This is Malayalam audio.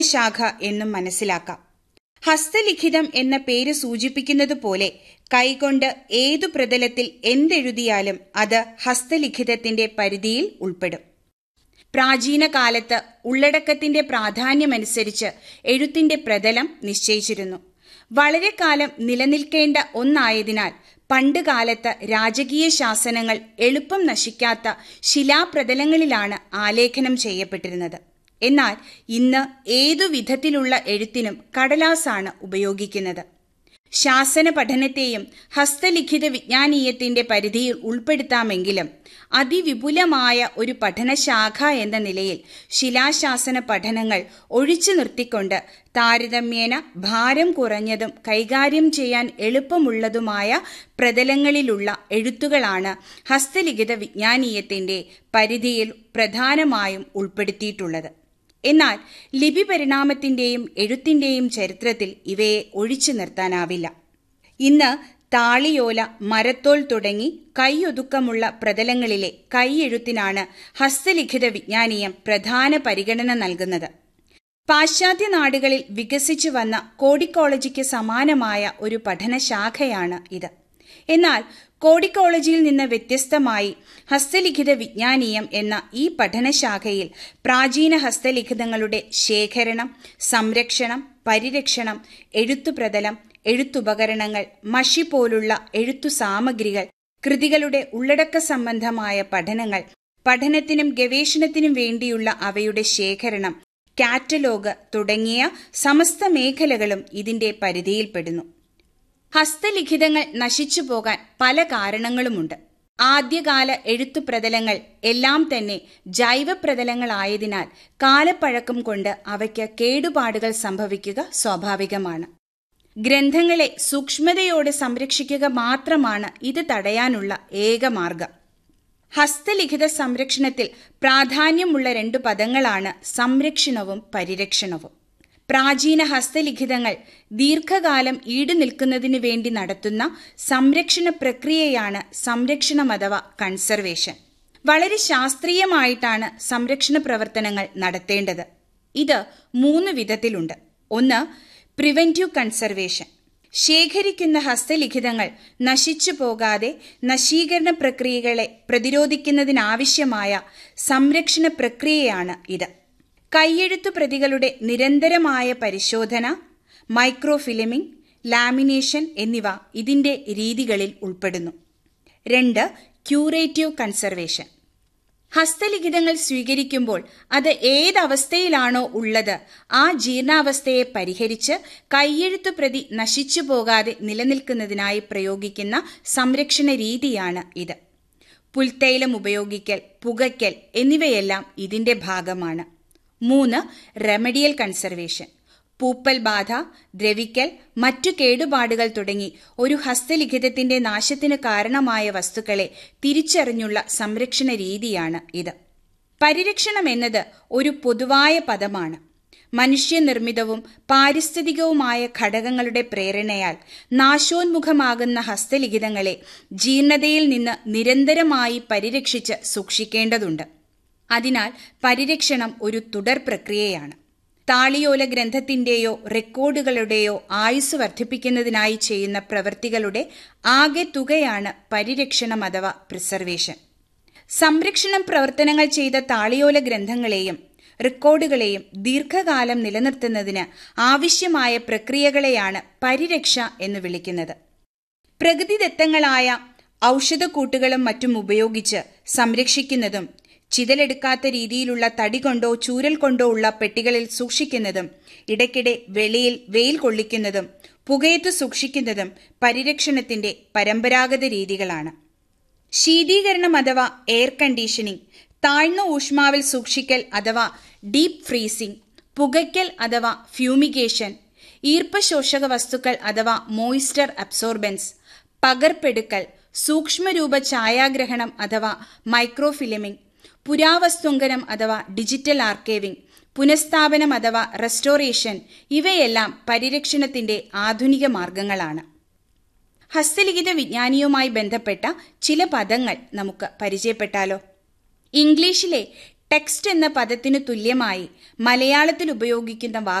ശാഖ എന്നും മനസ്സിലാക്കാം ഹസ്തലിഖിതം എന്ന പേര് സൂചിപ്പിക്കുന്നത് പോലെ കൈകൊണ്ട് ഏതു പ്രതലത്തിൽ എന്തെഴുതിയാലും അത് ഹസ്തലിഖിതത്തിന്റെ പരിധിയിൽ ഉൾപ്പെടും പ്രാചീന കാലത്ത് ഉള്ളടക്കത്തിന്റെ പ്രാധാന്യമനുസരിച്ച് എഴുത്തിന്റെ പ്രതലം നിശ്ചയിച്ചിരുന്നു വളരെ കാലം നിലനിൽക്കേണ്ട ഒന്നായതിനാൽ പണ്ട് കാലത്ത് രാജകീയ ശാസനങ്ങൾ എളുപ്പം നശിക്കാത്ത ശിലാപ്രതലങ്ങളിലാണ് ആലേഖനം ചെയ്യപ്പെട്ടിരുന്നത് എന്നാൽ ഇന്ന് ഏതു വിധത്തിലുള്ള എഴുത്തിനും കടലാസാണ് ഉപയോഗിക്കുന്നത് ശാസന പഠനത്തെയും ഹസ്തലിഖിത വിജ്ഞാനീയത്തിന്റെ പരിധിയിൽ ഉൾപ്പെടുത്താമെങ്കിലും അതിവിപുലമായ ഒരു പഠനശാഖ എന്ന നിലയിൽ ശിലാശാസന പഠനങ്ങൾ ഒഴിച്ചു നിർത്തിക്കൊണ്ട് താരതമ്യേന ഭാരം കുറഞ്ഞതും കൈകാര്യം ചെയ്യാൻ എളുപ്പമുള്ളതുമായ പ്രതലങ്ങളിലുള്ള എഴുത്തുകളാണ് ഹസ്തലിഖിത വിജ്ഞാനീയത്തിന്റെ പരിധിയിൽ പ്രധാനമായും ഉൾപ്പെടുത്തിയിട്ടുള്ളത് എന്നാൽ ലിപി പരിണാമത്തിന്റെയും എഴുത്തിന്റെയും ചരിത്രത്തിൽ ഇവയെ ഒഴിച്ചു നിർത്താനാവില്ല ഇന്ന് താളിയോല മരത്തോൽ തുടങ്ങി കൈയൊതുക്കമുള്ള പ്രതലങ്ങളിലെ കൈയെഴുത്തിനാണ് ഹസ്തലിഖിത വിജ്ഞാനീയം പ്രധാന പരിഗണന നൽകുന്നത് പാശ്ചാത്യ നാടുകളിൽ വികസിച്ചു വന്ന കോഡിക്കോളജിക്ക് സമാനമായ ഒരു പഠനശാഖയാണ് ഇത് എന്നാൽ കോഡിക്കോളജിയിൽ നിന്ന് വ്യത്യസ്തമായി ഹസ്തലിഖിത വിജ്ഞാനീയം എന്ന ഈ പഠനശാഖയിൽ പ്രാചീന ഹസ്തലിഖിതങ്ങളുടെ ശേഖരണം സംരക്ഷണം പരിരക്ഷണം എഴുത്തുപ്രതലം എഴുത്തുപകരണങ്ങൾ മഷി പോലുള്ള എഴുത്തു സാമഗ്രികൾ കൃതികളുടെ ഉള്ളടക്ക സംബന്ധമായ പഠനങ്ങൾ പഠനത്തിനും ഗവേഷണത്തിനും വേണ്ടിയുള്ള അവയുടെ ശേഖരണം കാറ്റലോഗ് തുടങ്ങിയ സമസ്ത മേഖലകളും ഇതിന്റെ പരിധിയിൽപ്പെടുന്നു ഹസ്തലിഖിതങ്ങൾ നശിച്ചു പോകാൻ പല കാരണങ്ങളുമുണ്ട് ആദ്യകാല എഴുത്തുപ്രതലങ്ങൾ എല്ലാം തന്നെ ജൈവപ്രതലങ്ങളായതിനാൽ കാലപ്പഴക്കം കൊണ്ട് അവയ്ക്ക് കേടുപാടുകൾ സംഭവിക്കുക സ്വാഭാവികമാണ് ഗ്രന്ഥങ്ങളെ സൂക്ഷ്മതയോടെ സംരക്ഷിക്കുക മാത്രമാണ് ഇത് തടയാനുള്ള ഏക മാർഗം ഹസ്തലിഖിത സംരക്ഷണത്തിൽ പ്രാധാന്യമുള്ള രണ്ടു പദങ്ങളാണ് സംരക്ഷണവും പരിരക്ഷണവും പ്രാചീന ഹസ്തലിഖിതങ്ങൾ ദീർഘകാലം ഈടുനിൽക്കുന്നതിനു വേണ്ടി നടത്തുന്ന സംരക്ഷണ പ്രക്രിയയാണ് സംരക്ഷണം അഥവാ കൺസർവേഷൻ വളരെ ശാസ്ത്രീയമായിട്ടാണ് സംരക്ഷണ പ്രവർത്തനങ്ങൾ നടത്തേണ്ടത് ഇത് മൂന്ന് വിധത്തിലുണ്ട് ഒന്ന് പ്രിവെന്റീവ് കൺസർവേഷൻ ശേഖരിക്കുന്ന ഹസ്തലിഖിതങ്ങൾ നശിച്ചു പോകാതെ നശീകരണ പ്രക്രിയകളെ പ്രതിരോധിക്കുന്നതിനാവശ്യമായ സംരക്ഷണ പ്രക്രിയയാണ് ഇത് കൈയെഴുത്തു പ്രതികളുടെ നിരന്തരമായ പരിശോധന മൈക്രോഫിലിമിംഗ് ലാമിനേഷൻ എന്നിവ ഇതിന്റെ രീതികളിൽ ഉൾപ്പെടുന്നു രണ്ട് ക്യൂറേറ്റീവ് കൺസർവേഷൻ ഹസ്തലിഖിതങ്ങൾ സ്വീകരിക്കുമ്പോൾ അത് ഏതവസ്ഥയിലാണോ ഉള്ളത് ആ ജീർണാവസ്ഥയെ പരിഹരിച്ച് കൈയെഴുത്തു പ്രതി നശിച്ചു പോകാതെ നിലനിൽക്കുന്നതിനായി പ്രയോഗിക്കുന്ന സംരക്ഷണ രീതിയാണ് ഇത് പുൽത്തൈലം ഉപയോഗിക്കൽ പുകയ്ക്കൽ എന്നിവയെല്ലാം ഇതിന്റെ ഭാഗമാണ് മൂന്ന് റെമഡിയൽ കൺസർവേഷൻ പൂപ്പൽ ബാധ ദ്രവിക്കൽ മറ്റു കേടുപാടുകൾ തുടങ്ങി ഒരു ഹസ്തലിഖിതത്തിന്റെ നാശത്തിന് കാരണമായ വസ്തുക്കളെ തിരിച്ചറിഞ്ഞുള്ള സംരക്ഷണ രീതിയാണ് ഇത് പരിരക്ഷണം എന്നത് ഒരു പൊതുവായ പദമാണ് മനുഷ്യനിർമ്മിതവും പാരിസ്ഥിതികവുമായ ഘടകങ്ങളുടെ പ്രേരണയാൽ നാശോന്മുഖമാകുന്ന ഹസ്തലിഖിതങ്ങളെ ജീർണതയിൽ നിന്ന് നിരന്തരമായി പരിരക്ഷിച്ച് സൂക്ഷിക്കേണ്ടതുണ്ട് അതിനാൽ പരിരക്ഷണം ഒരു തുടർ പ്രക്രിയയാണ് താളിയോല ഗ്രന്ഥത്തിന്റെയോ റെക്കോർഡുകളുടെയോ ആയുസ് വർദ്ധിപ്പിക്കുന്നതിനായി ചെയ്യുന്ന പ്രവൃത്തികളുടെ ആകെ തുകയാണ് പരിരക്ഷണം അഥവാ പ്രിസർവേഷൻ സംരക്ഷണം പ്രവർത്തനങ്ങൾ ചെയ്ത താളിയോല ഗ്രന്ഥങ്ങളെയും റെക്കോർഡുകളെയും ദീർഘകാലം നിലനിർത്തുന്നതിന് ആവശ്യമായ പ്രക്രിയകളെയാണ് പരിരക്ഷ എന്ന് വിളിക്കുന്നത് പ്രകൃതിദത്തങ്ങളായ ഔഷധക്കൂട്ടുകളും മറ്റും ഉപയോഗിച്ച് സംരക്ഷിക്കുന്നതും ചിതലെടുക്കാത്ത രീതിയിലുള്ള തടി കൊണ്ടോ ചൂരൽ കൊണ്ടോ ഉള്ള പെട്ടികളിൽ സൂക്ഷിക്കുന്നതും ഇടയ്ക്കിടെ വെളിയിൽ വെയിൽ കൊള്ളിക്കുന്നതും പുകയത്ത് സൂക്ഷിക്കുന്നതും പരിരക്ഷണത്തിന്റെ പരമ്പരാഗത രീതികളാണ് ശീതീകരണം അഥവാ എയർ കണ്ടീഷനിംഗ് താഴ്ന്ന ഊഷ്മാവിൽ സൂക്ഷിക്കൽ അഥവാ ഡീപ് ഫ്രീസിംഗ് പുകയ്ക്കൽ അഥവാ ഫ്യൂമിഗേഷൻ ഈർപ്പശോഷക വസ്തുക്കൾ അഥവാ മോയിസ്റ്റർ അബ്സോർബൻസ് പകർപ്പെടുക്കൽ സൂക്ഷ്മരൂപ ഛായാഗ്രഹണം അഥവാ മൈക്രോഫിലിമിംഗ് പുരാവസ്തുങ്കനം അഥവാ ഡിജിറ്റൽ ആർക്കൈവിംഗ് പുനഃസ്ഥാപനം അഥവാ റെസ്റ്റോറേഷൻ ഇവയെല്ലാം പരിരക്ഷണത്തിന്റെ ആധുനിക മാർഗങ്ങളാണ് ഹസ്തലിഖിത വിജ്ഞാനിയുമായി ബന്ധപ്പെട്ട ചില പദങ്ങൾ നമുക്ക് പരിചയപ്പെട്ടാലോ ഇംഗ്ലീഷിലെ ടെക്സ്റ്റ് എന്ന പദത്തിനു തുല്യമായി മലയാളത്തിൽ ഉപയോഗിക്കുന്ന